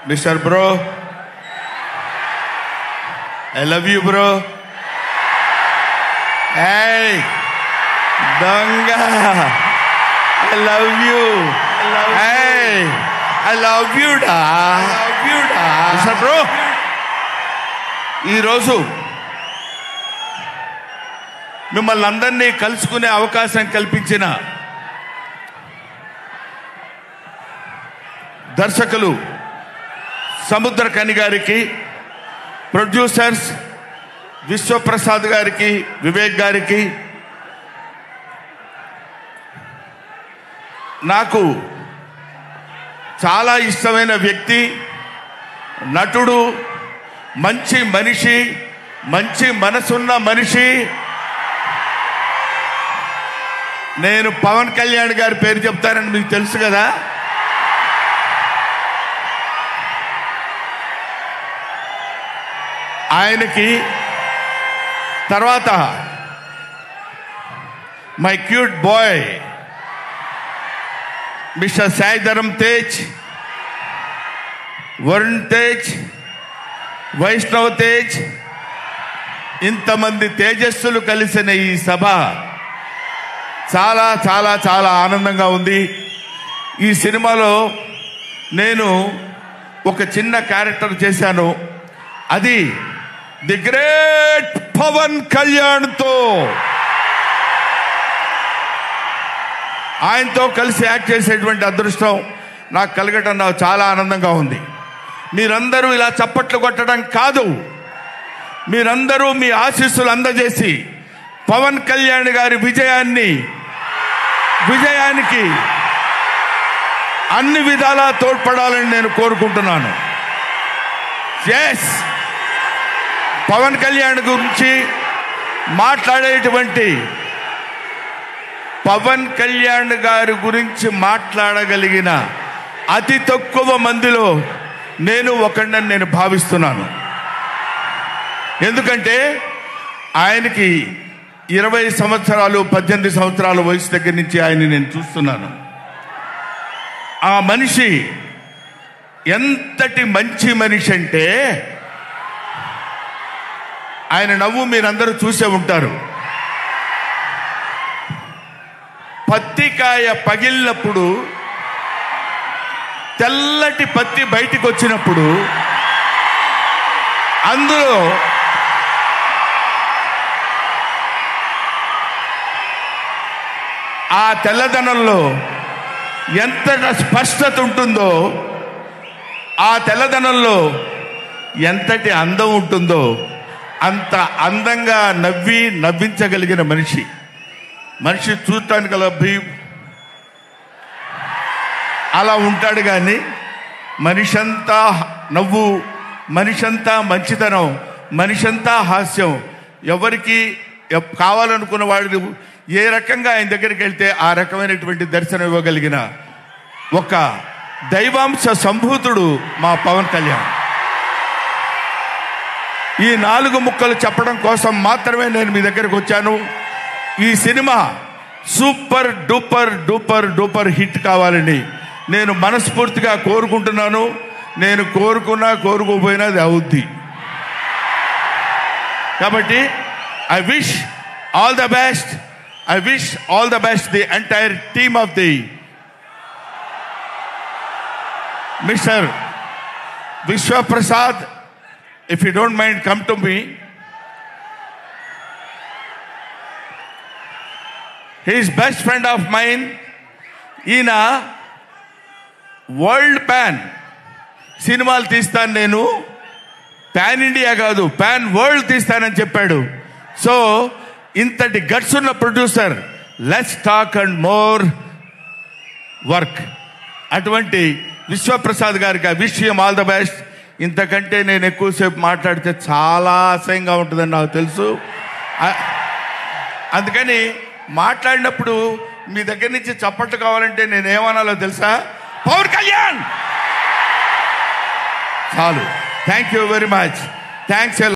mister bro I love you bro ఏయ్ దొంగ I love you ఏయ్ ఐ లవ్ యూ డా లవ్ యూ డా మిస్టర్ బ్రో ఈరోజు మిమ్మల్ని అందరినీ కలుసుకునే అవకాశం కల్పించిన దర్శకులు సముద్ర కని గారికి ప్రొడ్యూసర్స్ విశ్వప్రసాద్ గారికి వివేక్ గారికి నాకు చాలా ఇష్టమైన వ్యక్తి నటుడు మంచి మనిషి మంచి మనసున్న మనిషి నేను పవన్ కళ్యాణ్ గారి పేరు చెప్తానని మీకు తెలుసు కదా ఆయనకి తర్వాత my cute boy mister Sai Dharam Tej Varun Tej Vaishnav Tej ఇంతమంది తేజస్సులు కలిసిన ఈ సభ చాలా చాలా చాలా ఆనందంగా ఉంది ఈ సినిమాలో నేను ఒక చిన్న క్యారెక్టర్ చేశాను అది ది గ్రేట్ పవన్ కళ్యాణ్తో ఆయనతో కలిసి యాక్ట్ చేసేటువంటి అదృష్టం నాకు కలగటం నాకు చాలా ఆనందంగా ఉంది మీరందరూ ఇలా చప్పట్లు కొట్టడం కాదు మీరందరూ మీ ఆశీస్సులు అందజేసి పవన్ కళ్యాణ్ గారి విజయాన్ని విజయానికి అన్ని విధాలా తోడ్పడాలని నేను కోరుకుంటున్నాను ఎస్ పవన్ కళ్యాణ్ గురించి మాట్లాడేటువంటి పవన్ కళ్యాణ్ గారి గురించి మాట్లాడగలిగిన అతి తక్కువ మందిలో నేను ఒకడిని నేను భావిస్తున్నాను ఎందుకంటే ఆయనకి ఇరవై సంవత్సరాలు పద్దెనిమిది సంవత్సరాల వయసు దగ్గర నుంచి ఆయన నేను చూస్తున్నాను ఆ మనిషి ఎంతటి మంచి మనిషి అంటే ఆయన నవ్వు మీరందరూ చూసే ఉంటారు పత్తికాయ పగిలినప్పుడు తెల్లటి పత్తి బయటికి వచ్చినప్పుడు అందులో ఆ తెల్లదనంలో ఎంత స్పష్టత ఉంటుందో ఆ తెల్లదనంలో ఎంతటి అందం ఉంటుందో అంత అందంగా నవ్వి నవ్వించగలిగిన మనిషి మనిషి చూడటానికి అలా భీ అలా ఉంటాడు కానీ మనిషంతా నవ్వు మనిషంతా మంచితనం మనిషంతా హాస్యం ఎవరికి ఎప్- కావాలనుకున్న వాడు ఏ రకంగా ఆయన దగ్గరికి వెళ్తే ఆ రకమైనటువంటి దర్శనం ఇవ్వగలిగిన ఒక దైవాంశ సంభూతుడు మా పవన్ కళ్యాణ్ ఈ నాలుగు ముక్కలు చెప్పడం కోసం మాత్రమే నేను మీ దగ్గరకు వచ్చాను ఈ cinema super duper duper duper hit కావాలని నేను మనస్ఫూర్తిగా కోరుకుంటున్నాను నేను కోరుకున్నా కోరుకోపోయినా అది అవుద్ది కాబట్టి I wish all the best I wish all the best the entire team of the mister Vishwaprasad if you don't mind come to me his best friend of mine ఈయన వరల్డ్ ప్యాన్ సినిమాలు తీస్తాను నేను పాన్ ఇండియా కాదు pan world తీస్తానని చెప్పాడు so ఇంతటి guts ఉన్న producer less talk and more work అటువంటి విశ్వప్రసాద్ గారికి ఆ విషయం ఆల్ ద బెస్ట్ ఇంతకంటే నేను ఎక్కువసేపు మాట్లాడితే చాలా అసహ్యంగా ఉంటుందని నాకు తెలుసు ఆ- అందుకని మాట్లాడినప్పుడు మీ దగ్గర నుంచి చప్పట్లు కావాలంటే నేను ఏమనాలో తెలుసా పవన్ కళ్యాణ్ చాలు thank you very much thanks